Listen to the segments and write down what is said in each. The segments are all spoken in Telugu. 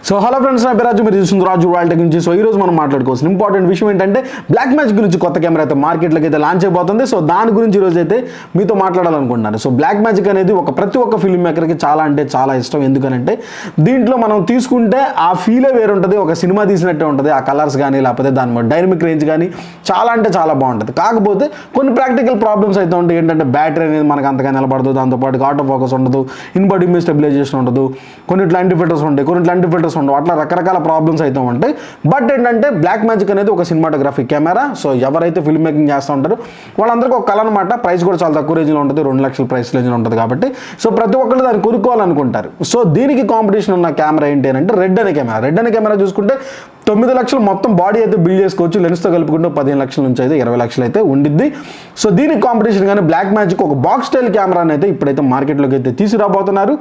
సో హలో ఫ్రెండ్స్ నా పేరు రాజు మీరు చూస్తుంది రాజు రాయల్ టెక్ నుంచి సో ఈ రోజు మనం మాట్లాడుకోవాల్సిన ఇంపార్టెంట్ విషయం ఏంటంటే బ్లాక్ మ్యాజిక్ గురించి కొత్త కెమెరా అయితే మార్కెట్లోకి అయితే లాంచ్ అయిపోతుంది సో దాని గురించి ఈ రోజు అయితే మీతో మాట్లాడాలనుకుంటున్నాను సో బ్లాక్ మ్యాజిక్ అనేది ఒక ప్రతి ఒక్క ఫిల్మ్ మేకర్కి చాలా అంటే చాలా ఇష్టం ఎందుకనంటే దీంట్లో మనం తీసుకుంటే ఆ ఫీలే వేరు ఉంటుంది ఒక సినిమా తీసినట్టే ఉంటుంది ఆ కలర్స్ కానీ లేకపోతే దాని డైనమిక్ రేంజ్ కానీ చాలా అంటే చాలా బాగుంటుంది కాకపోతే కొన్ని ప్రాక్టికల్ ప్రాబ్లమ్స్ అయితే ఉంటాయి ఏంటంటే బ్యాటరీ అనేది మనకు అంతగా నిలబడదు దాంతోపాటు ఆటో ఫోకస్ ఉండదు ఇన్బడి ఇమేజ్ స్టెబిలైజేషన్ ఉండదు కొన్ని ఇట్లాంటి ఫిల్టర్స్ ఉంటాయి కొన్ని ఇట్లాంటి ఫిల్టర్స్ ఉండవు అట్లా రకరకాల ప్రాబ్లమ్స్ అయితే ఉంటాయి బట్ ఏంటంటే బ్లాక్ మ్యాజిక్ అనేది ఒక సినిమాటోగ్రఫీ కెమెరా సో ఎవరైతే ఫిల్మ్ మేకింగ్ చేస్తూ ఉంటారో వాళ్ళందరికీ ఒక కళ అనమాట ప్రైస్ కూడా చాలా తక్కువ రేంజ్లో ఉంటుంది రెండు లక్షల ప్రైస్ రేంజ్లో ఉంటుంది కాబట్టి సో ప్రతి ఒక్కరు దాన్ని కొనుక్కోవాలనుకుంటారు సో దీనికి కాంపిటీషన్ ఉన్న కెమెరా ఏంటి అంటే రెడ్ అనే కెమెరా రెడ్ అనే కెమెరా చూసుకుంటే తొమ్మిది లక్షలు మొత్తం బాడీ అయితే బిల్డ్ చేసుకోవచ్చు లెన్స్తో కలుపుకుంటే పదిహేను లక్షల నుంచి అయితే ఇరవై లక్షలు అయితే ఉండిద్ది సో దీనికి కాంపిటీషన్ కానీ బ్లాక్ మ్యాజిక్ ఒక బాక్స్ స్టైల్ కెమెరాని అయితే ఇప్పుడైతే మార్కెట్లోకి అయితే తీసుకురాబోతున్నారు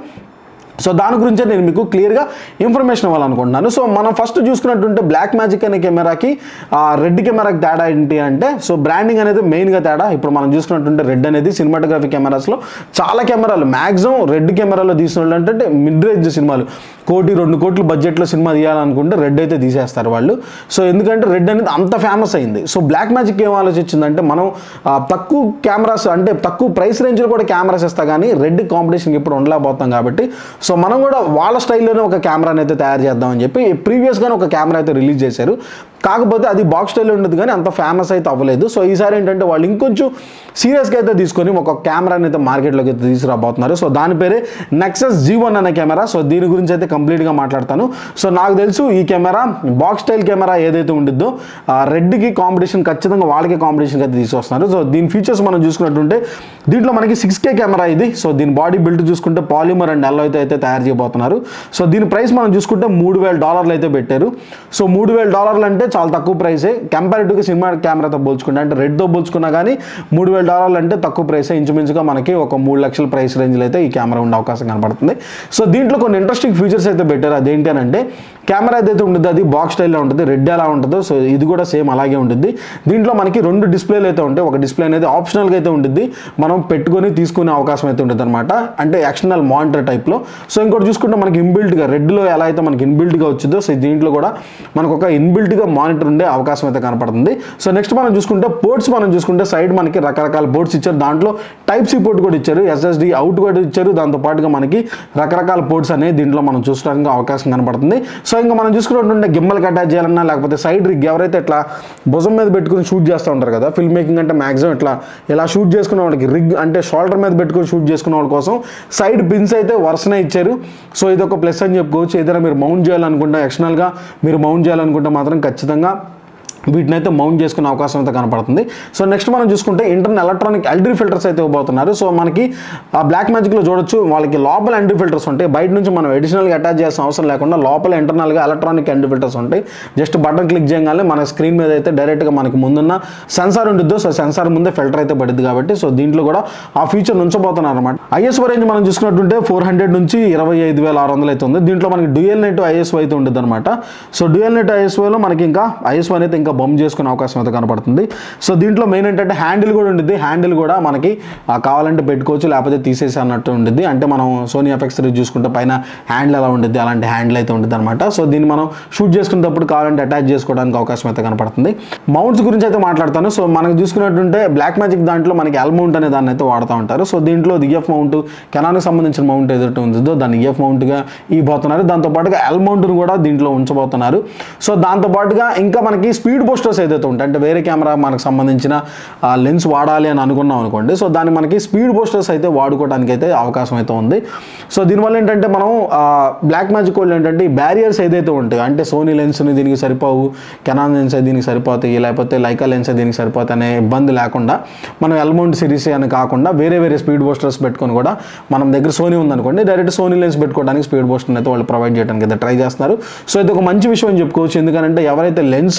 సో దాని గురించే నేను మీకు క్లియర్గా ఇన్ఫర్మేషన్ ఇవ్వాలనుకుంటున్నాను సో మనం ఫస్ట్ చూసుకున్నట్టుంటే బ్లాక్ మ్యాజిక్ అనే కెమెరాకి రెడ్ కెమెరాకి తేడా ఏంటి అంటే సో బ్రాండింగ్ అనేది మెయిన్గా తేడా ఇప్పుడు మనం చూసుకున్నట్టుంటే రెడ్ అనేది సినిమాటోగ్రఫీ కెమెరాస్లో చాలా కెమెరాలు మ్యాక్సిమం రెడ్ కెమెరాలో తీసిన వాళ్ళు అంటే మిడ్ రేంజ్ సినిమాలు కోటి రెండు కోట్ల బడ్జెట్లో సినిమా తీయాలనుకుంటే రెడ్ అయితే తీసేస్తారు వాళ్ళు సో ఎందుకంటే రెడ్ అనేది అంత ఫేమస్ అయింది సో బ్లాక్ మ్యాజిక్ ఏం ఆలోచించిందంటే మనం ఆ, తక్కువ కెమెరాస్ అంటే తక్కువ ప్రైస్ రేంజ్లో కూడా కెమెరాస్ ఇస్తా కానీ రెడ్ కాంపిటీషన్ ఇప్పుడు ఉండలేకపోతాం కాబట్టి సో మనం కూడా వాళ్ళ స్టైల్లోనే ఒక కెమెరాని అయితే తయారు చేద్దామని చెప్పి ప్రీవియస్గానే ఒక కెమెరా అయితే రిలీజ్ చేశారు కాకపోతే అది బాక్స్ స్టైల్లో ఉండదు కానీ అంత ఫేమస్ అయితే అవ్వలేదు సో ఈసారి ఏంటంటే వాళ్ళు ఇంకొంచెం సీరియస్గా అయితే తీసుకొని ఒక కెమెరాని అయితే మార్కెట్లోకి అయితే తీసుకురాబోతున్నారు సో దాని పేరే నెక్సస్ జీ వన్ అనే కెమెరా సో దీని గురించి అయితే కంప్లీట్గా మాట్లాడతాను సో నాకు తెలుసు ఈ కెమెరా బాక్స్ స్టైల్ కెమెరా ఏదైతే ఉండిద్దో ఆ రెడ్కి కాంపిటీషన్ ఖచ్చితంగా వాళ్ళకి కాంపిటీషన్ అయితే తీసుకొస్తున్నారు సో దీని ఫీచర్స్ మనం చూసుకున్నట్టుంటే దీంట్లో మనకి సిక్స్ కే కెమెరా ఇది సో దీని బాడీ బిల్డ్ చూసుకుంటే పాలిమర్ అండ్ ఎల్లో అయితే అయితే తయారు చేయబోతున్నారు సో దీని ప్రైస్ మనం చూసుకుంటే మూడు వేల డాలర్లు అయితే పెట్టారు సో మూడు వేల డాలర్లు అంటే చాలా తక్కువ ప్రైసే కంపారిటివ్గా సినిమా కెమెరాతో పోల్చుకుంటే అంటే రెడ్తో పోల్చుకున్నా కానీ మూడు వేల డాలర్లు అంటే తక్కువ ప్రైసే ఇంచుమించుగా మనకి ఒక మూడు లక్షల ప్రైస్ రేంజ్లో అయితే ఈ కెమెరా ఉండే అవకాశం కనపడుతుంది సో దీంట్లో కొన్ని ఇంట్రెస్టింగ్ ఫీచర్స్ అయితే పెట్టారు అదేంటి అని అంటే కెమెరా ఏదైతే ఉంటుందో అది బాక్స్ స్టైల్లో ఉంటుంది రెడ్ ఎలా ఉంటుందో సో ఇది కూడా సేమ్ అలాగే ఉంటుంది దీంట్లో మనకి రెండు డిస్ప్లేలు అయితే ఉంటాయి ఒక డిస్ప్లే అనేది ఆప్షనల్గా అయితే ఉంటుంది మనం పెట్టుకొని తీసుకునే అవకాశం అయితే ఉంటుంది అనమాట అంటే ఎక్స్టర్నల్ మానిటర్ టైప్లో సో ఇంకోటి చూసుకుంటే మనకి ఇన్బిల్ట్గా రెడ్లో ఎలా అయితే మనకి ఇన్బిల్ట్గా వచ్చిందో సో దీంట్లో కూడా మనకు ఒక ఇన్బిల్ట్గా మానిటర్ ఉండే అవకాశం అయితే కనపడుతుంది సో నెక్స్ట్ మనం చూసుకుంటే పోర్ట్స్ మనం చూసుకుంటే సైడ్ మనకి రకరకాల పోర్ట్స్ ఇచ్చారు దాంట్లో టైప్ సి పోర్ట్ కూడా ఇచ్చారు ఎస్ఎస్డి అవుట్ కూడా ఇచ్చారు దాంతో పాటుగా మనకి రకరకాల పోర్ట్స్ అనేవి దీంట్లో మనం చూసుకోవడానికి అవకాశం కనపడుతుంది సో ఇంకా మనం చూసుకున్నట్టుంటే గిమ్మల్కి అటాచ్ చేయాలన్నా లేకపోతే సైడ్ రిగ్ ఎవరైతే ఇట్లా భుజం మీద పెట్టుకుని షూట్ చేస్తూ ఉంటారు కదా ఫిల్మ్ మేకింగ్ అంటే మాక్సిమం ఇట్లా ఇలా షూట్ చేసుకునే వాళ్ళకి రిగ్ అంటే షోల్డర్ మీద పెట్టుకుని షూట్ చేసుకునే వాళ్ళ కోసం సైడ్ పిన్స్ అయితే వరుసనే ఇచ్చారు సో ఇది ఒక ప్లస్ అని చెప్పుకోవచ్చు ఏదైనా మీరు మౌంట్ చేయాలనుకుంటే ఎక్స్టర్నల్గా మీరు మౌంట్ చేయాలనుకుంటే మాత్రం ఖచ్చితంగా వీటిని అయితే మౌంట్ చేసుకునే అవకాశం అయితే కనపడుతుంది సో నెక్స్ట్ మనం చూసుకుంటే ఇంటర్నల్ ఎలక్ట్రానిక్ ఎల్డీ ఫిల్టర్స్ అయితే ఇవ్వబోతున్నారు సో మనకి ఆ బ్లాక్ మ్యాజిక్లో చూడొచ్చు వాళ్ళకి లోపల ఎండ్రీ ఫిల్టర్స్ ఉంటాయి బయట నుంచి మనం అడిషనల్గా అటాచ్ చేసిన అవసరం లేకుండా లోపల ఇంటర్నల్గా ఎలక్ట్రానిక్ ఎండ్రీ ఫిల్టర్స్ ఉంటాయి జస్ట్ బటన్ క్లిక్ చేయగానే మన స్క్రీన్ మీద అయితే డైరెక్ట్గా మనకి ముందున్న సెన్సార్ ఉంటుందో సో సెన్సార్ ముందే ఫిల్టర్ అయితే పడుద్ది కాబట్టి సో దీంట్లో కూడా ఆ ఫీచర్ ఉంచబోతున్నారు అనమాట ఐఎస్ఓ రేంజ్ మనం చూసుకున్నట్టుంటే ఫోర్ హండ్రెడ్ నుంచి ఇరవై ఐదు వేల ఆరు వందలు అయితే ఉంది దీంట్లో మనకి డ్యూయల్ నెట్ ఐఎస్ఓ అయితే ఉంటుంది అనమాట సో డ్యూయల్ నెట్ ఐఎస్ఓలో మనకి ఇంకా ఐఎస్ఓ అనేది ఇంకా బంప్ చేసుకునే అవకాశం అయితే కనపడుతుంది సో దీంట్లో మెయిన్ ఏంటంటే హ్యాండిల్ కూడా ఉంటుంది హ్యాండిల్ కూడా మనకి ఆ, కావాలంటే పెట్టుకోవచ్చు లేకపోతే తీసేసి అన్నట్టు ఉంటుంది అంటే మనం సోనీ ఎఫెక్స్ చూసుకుంటే పైన హ్యాండిల్ ఎలా ఉంటుంది అలాంటి హ్యాండిల్ అయితే ఉంటుంది అనమాట సో దీన్ని మనం షూట్ చేసుకునేటప్పుడు కావాలంటే అటాచ్ చేసుకోవడానికి అవకాశం అయితే కనపడుతుంది మౌంట్స్ గురించి అయితే మాట్లాడతాను సో మనకు చూసుకున్నట్టుంటే బ్లాక్ మ్యాజిక్ దాంట్లో మనకి ఎల్ మౌంట్ అనే దాన్ని అయితే వాడుతూ ఉంటారు సో దీంట్లో ఇఎఫ్ మౌంట్ కెనానికి సంబంధించిన మౌంట్ ఏదైతే ఉంటుందో దాన్ని ఇఎఫ్ మౌంట్గా ఇవ్వబోతున్నారు దాంతో పాటుగా ఎల్ మౌంట్ను కూడా దీంట్లో ఉంచబోతున్నారు సో దాంతో పాటుగా ఇంకా మనకి స్పీడ్ బూస్టర్స్ ఏదైతే ఉంటాయి అంటే వేరే కెమెరా మనకు సంబంధించిన లెన్స్ వాడాలి అని అనుకున్నాం అనుకోండి సో దాన్ని మనకి స్పీడ్ బూస్టర్స్ అయితే వాడుకోవడానికి అయితే అవకాశం అయితే ఉంది సో దీనివల్ల ఏంటంటే మనం బ్లాక్ మ్యాజిక్ వాళ్ళు ఏంటంటే ఈ బ్యారియర్స్ ఏదైతే ఉంటాయో అంటే సోనీ లెన్స్ని దీనికి సరిపోవు కెనాన్ లెన్స్ దీనికి సరిపోతాయి లేకపోతే లైకా లెన్స్ దీనికి సరిపోతాయి అనే ఇబ్బంది లేకుండా మనం ఎల్మౌంట్ సిరీస్ అని కాకుండా వేరే వేరే స్పీడ్ బూస్టర్స్ పెట్టుకొని కూడా మనం దగ్గర సోనీ ఉందనుకోండి డైరెక్ట్ సోనీ లెన్స్ పెట్టుకోవడానికి స్పీడ్ బూస్టర్ అయితే వాళ్ళు ప్రొవైడ్ చేయడానికి అయితే ట్రై చేస్తున్నారు సో ఇది ఒక మంచి విషయం అని చెప్పుకోవచ్చు ఎందుకంటే ఎవరైతే లెన్స్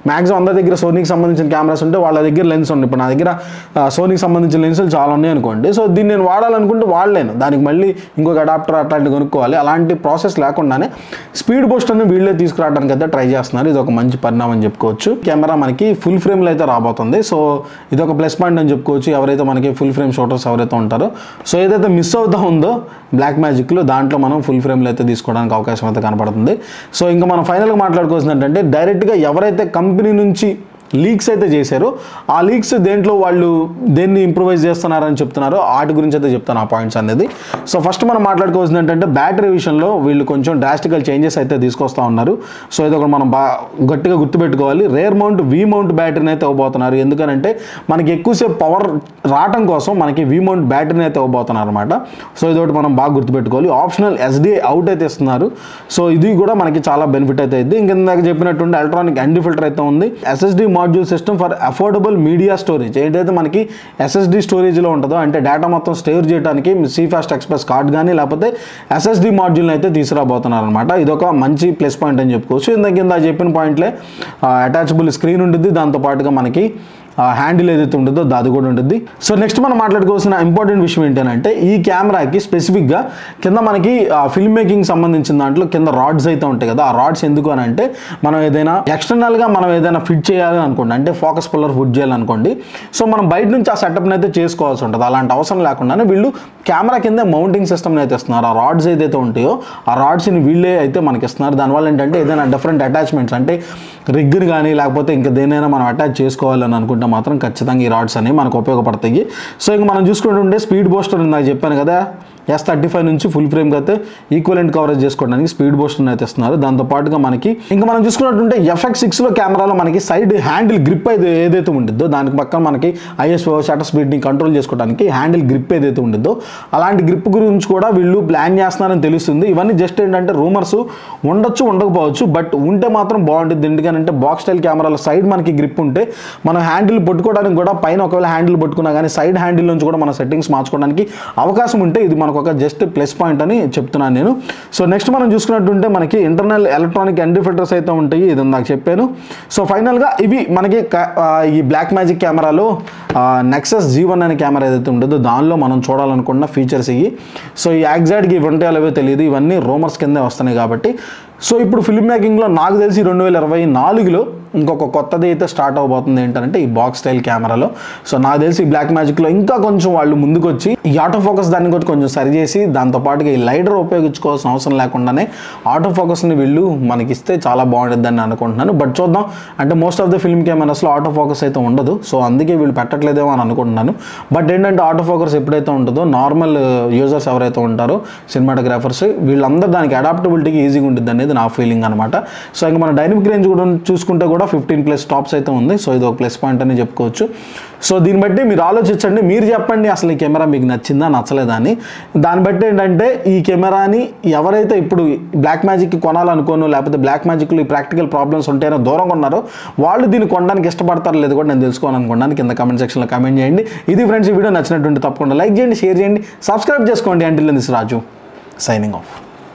మ్యాక్సిమం అందరి దగ్గర సోనీకి సంబంధించిన కెమెరాస్ ఉంటే వాళ్ళ దగ్గర లెన్స్ ఉన్నాయి ఇప్పుడు నా దగ్గర ఆ, సోనీకి సంబంధించిన లెన్సులు చాలా ఉన్నాయి అనుకోండి సో దీన్ని నేను వాడాలనుకుంటే వాడలేను దానికి మళ్ళీ ఇంకొక అడాప్టర్ అట్లాంటివి కొనుక్కోవాలి అలాంటి ప్రాసెస్ లేకుండానే స్పీడ్ బూస్ట్ అని వీళ్ళే తీసుకురావడానికి అయితే ట్రై చేస్తున్నారు ఇది ఒక మంచి పరిణామం అని చెప్పుకోవచ్చు కెమెరా మనకి ఫుల్ ఫ్రేమ్లో అయితే రాబోతుంది సో ఇది ఒక ప్లస్ పాయింట్ అని చెప్పుకోవచ్చు ఎవరైతే మనకి ఫుల్ ఫ్రేమ్ షూటర్స్ ఎవరైతే ఉంటారో సో ఏదైతే మిస్ అవుతా ఉందో బ్లాక్ మ్యాజిక్లో దాంట్లో మనం ఫుల్ ఫ్రేమ్లో అయితే తీసుకోవడానికి అవకాశం అయితే కనపడుతుంది సో ఇంకా మనం ఫైనల్గా మాట్లాడుకోవాల్సింది ఏంటంటే డైరెక్ట్గా ఎవరైతే కంపెనీ నుంచి లీక్స్ అయితే చేశారో ఆ లీక్స్ దేంట్లో వాళ్ళు దేన్ని ఇంప్రూవైజ్ చేస్తున్నారని చెప్తున్నారో వాటి గురించి అయితే చెప్తాను ఆ పాయింట్స్ అనేది సో ఫస్ట్ మనం మాట్లాడుకోవాల్సింది ఏంటంటే బ్యాటరీ విషయంలో వీళ్ళు కొంచెం డ్రాస్టికల్ చేంజెస్ అయితే తీసుకొస్తా ఉన్నారు సో ఇది ఒకటి మనం బాగా గట్టిగా గుర్తుపెట్టుకోవాలి రేర్ మౌంట్ వి మౌంట్ బ్యాటరీని అయితే ఇవ్వబోతున్నారు ఎందుకనంటే మనకి ఎక్కువసేపు పవర్ రావటం కోసం మనకి వి మౌంట్ బ్యాటరీని అయితే ఇవ్వబోతున్నారు అనమాట సో ఇది ఒకటి మనం బాగా గుర్తుపెట్టుకోవాలి ఆప్షనల్ ఎస్డి అవుట్ అయితే ఇస్తున్నారు సో ఇది కూడా మనకి చాలా బెనిఫిట్ అయితే అయింది ఇందాక చెప్పినట్టుండి ఎలక్ట్రానిక్ ఎండి ఫిల్టర్ అయితే ఉంది SSD module system for affordable media storage ఏదైతే మనకి ఎస్ఎస్డి స్టోరేజ్లో ఉంటుందో అంటే డేటా మొత్తం స్టోర్ చేయడానికి సీ ఫాస్ట్ ఎక్స్ప్రెస్ కార్డ్ కానీ లేకపోతే ఎస్ఎస్డి మాడ్యూల్ని అయితే తీసుకురాబోతున్నారు అనమాట ఇది ఒక మంచి ప్లస్ పాయింట్ అని చెప్పుకోవచ్చు ఇందాక కింద చెప్పిన పాయింట్లే అటాచబుల్ స్క్రీన్ ఉంటుంది దాంతో పాటుగా మనకి హ్యాండిల్ ఏదైతే ఉంటుందో అది కూడా ఉంటుంది సో నెక్స్ట్ మనం మాట్లాడుకోవాల్సిన ఇంపార్టెంట్ విషయం ఏంటంటే ఈ కెమెరాకి స్పెసిఫిక్గా కింద మనకి ఫిల్మ్ మేకింగ్ సంబంధించిన దాంట్లో కింద రాడ్స్ అయితే ఉంటాయి కదా ఆ రాడ్స్ ఎందుకు అని అంటే మనం ఏదైనా ఎక్స్టర్నల్గా మనం ఏదైనా ఫిట్ చేయాలని అనుకోండి అంటే ఫోకస్ పుల్లర్ ఫిట్ చేయాలనుకోండి సో మనం బయట నుంచి ఆ సెటప్ని అయితే చేసుకోవాల్సి ఉంటుంది అలాంటి అవసరం లేకుండానే వీళ్ళు కెమెరా కింద మౌంటింగ్ సిస్టమ్ని అయితే ఇస్తున్నారు ఆ రాడ్స్ ఏదైతే ఉంటాయో ఆ రాడ్స్ని వీళ్ళే అయితే మనకి ఇస్తున్నారు దానివల్ల ఏంటంటే ఏదైనా డిఫరెంట్ అటాచ్మెంట్స్ అంటే రిగ్ని కానీ లేకపోతే ఇంకా దేనైనా మనం అటాచ్ చేసుకోవాలని అనుకుంటే మాత్రం ఖచ్చితంగా ఈ రాడ్స్ అనేవి మనకు ఉపయోగపడతాయి సో ఇంక మనం చూసుకుంటుంటే స్పీడ్ బూస్టర్ నాకు చెప్పాను కదా ఎస్ థర్టీ ఫైవ్ నుంచి ఫుల్ ఫ్రేమ్కి అయితే ఈక్వలెంట్ కవరేజ్ చేసుకోవడానికి స్పీడ్ బూస్టర్ అయితే ఇస్తున్నారు దాంతో పాటుగా మనకి ఇంకా మనం చూసుకున్నట్టుంటే ఎఫ్ఎక్స్ సిక్స్లో కెమెరాలో మనకి సైడ్ హ్యాండిల్ గ్రిప్ అయితే ఏదైతే ఉండిద్దో దానికి పక్కన మనకి ఐఎస్ఓ షటర్ స్పీడ్ని కంట్రోల్ చేసుకోవడానికి హ్యాండిల్ గ్రిప్ ఏదైతే ఉండిద్దో అలాంటి గ్రిప్ గురించి కూడా వీళ్ళు ప్లాన్ చేస్తున్నారని తెలుస్తుంది ఇవన్నీ జస్ట్ ఏంటంటే రూమర్స్ ఉండొచ్చు ఉండకపోవచ్చు బట్ ఉంటే మాత్రం బాగుంటుంది ఎందుకంటే బాక్స్ స్టైల్ కెమెరాల సైడ్ మనకి గ్రిప్ ఉంటే మనం హ్యాండిల్ పట్టుకోవడానికి కూడా పైన ఒకవేళ హ్యాండిల్ పట్టుకున్నా కానీ సైడ్ హ్యాండిల్ నుంచి కూడా మన సెట్టింగ్స్ మార్చుకోవడానికి అవకాశం ఉంటే ఇది మనకు ఒక జస్ట్ ప్లస్ పాయింట్ అని చెప్తున్నాను నేను సో నెక్స్ట్ మనం చూసుకున్నట్టుంటే మనకి ఇంటర్నల్ ఎలక్ట్రానిక్ ఎండి ఫిల్టర్స్ అయితే ఉంటాయి ఇది నాకు చెప్పాను సో ఫైనల్గా ఇవి మనకి క- ఆ, ఈ బ్లాక్ మ్యాజిక్ కెమెరాలో నెక్సస్ జీ వన్ అనే కెమెరా ఏదైతే ఉంటుందో దానిలో మనం చూడాలనుకున్న ఫీచర్స్ ఇవి సో ఈ యాక్సాక్ట్గా ఇవి ఉంటాయో లేవో తెలియదు ఇవన్నీ రోమర్స్ కిందే వస్తున్నాయి కాబట్టి సో ఇప్పుడు ఫిల్మ్ మేకింగ్లో నాకు తెలిసి రెండు వేల ఇరవై నాలుగులో ఇంకొక కొత్తది అయితే స్టార్ట్ అవబోతుంది ఏంటంటే ఈ బాక్స్ స్టైల్ కెమెరాలో సో నాకు తెలిసి ఈ బ్లాక్ మ్యాజిక్లో ఇంకా కొంచెం వాళ్ళు ముందుకు వచ్చి ఈ ఆటో ఫోకస్ దాన్ని కూడా కొంచెం సరి చేసి దాంతో పాటుగా ఈ లైడర్ ఉపయోగించుకోవాల్సిన అవసరం లేకుండానే ఆటో ఫోకస్ని వీళ్ళు మనకి ఇస్తే చాలా బాగుంటుందని అనుకుంటున్నాను బట్ చూద్దాం అంటే మోస్ట్ ఆఫ్ ద ఫిల్మ్ కెమెరాస్లో ఆటో ఫోకస్ అయితే ఉండదు సో అందుకే వీళ్ళు పెట్టట్లేదేమో అని అనుకుంటున్నాను బట్ ఏంటంటే ఆటో ఫోకస్ ఎప్పుడైతే ఉంటుందో నార్మల్ యూజర్స్ ఎవరైతే ఉంటారో సినిమాటోగ్రాఫర్స్ వీళ్ళందరూ దానికి అడాప్టబిలిటీకి ఈజీగా ఉంటుంది అనేది నా ఫీలింగ్ అనమాట సో ఇంకా మన డైనమిక్ రేంజ్ కూడా చూసుకుంటే కూడా ఫిఫ్టీన్ ప్లస్ టాప్స్ అయితే ఉంది సో ఇది ఒక ప్లస్ పాయింట్ అని చెప్పుకోవచ్చు సో దీన్ని బట్టి మీరు ఆలోచించండి మీరు చెప్పండి అసలు ఈ కెమెరా మీకు నచ్చిందా నచ్చలేదా అని దాన్ని బట్టి ఏంటంటే ఈ కెమెరాని ఎవరైతే ఇప్పుడు బ్లాక్ మ్యాజిక్కి కొనాలనుకోను లేకపోతే బ్లాక్ మ్యాజిక్లో ఈ ప్రాక్టికల్ ప్రాబ్లమ్స్ ఉంటాయో దూరంగా ఉన్నారో వాళ్ళు దీన్ని కొనడానికి ఇష్టపడతారు లేదు కూడా నేను తెలుసుకోవాలనుకున్నాను కింద కమెంట్ సెక్షన్లో కమెంట్ చేయండి ఇది ఫ్రెండ్స్ ఈ వీడియో నచ్చినట్టుంటే తప్పకుండా లైక్ చేయండి షేర్ చేయండి సబ్స్క్రైబ్ చేసుకోండి అంటే దిస్ రాజు సైనింగ్ ఆఫ్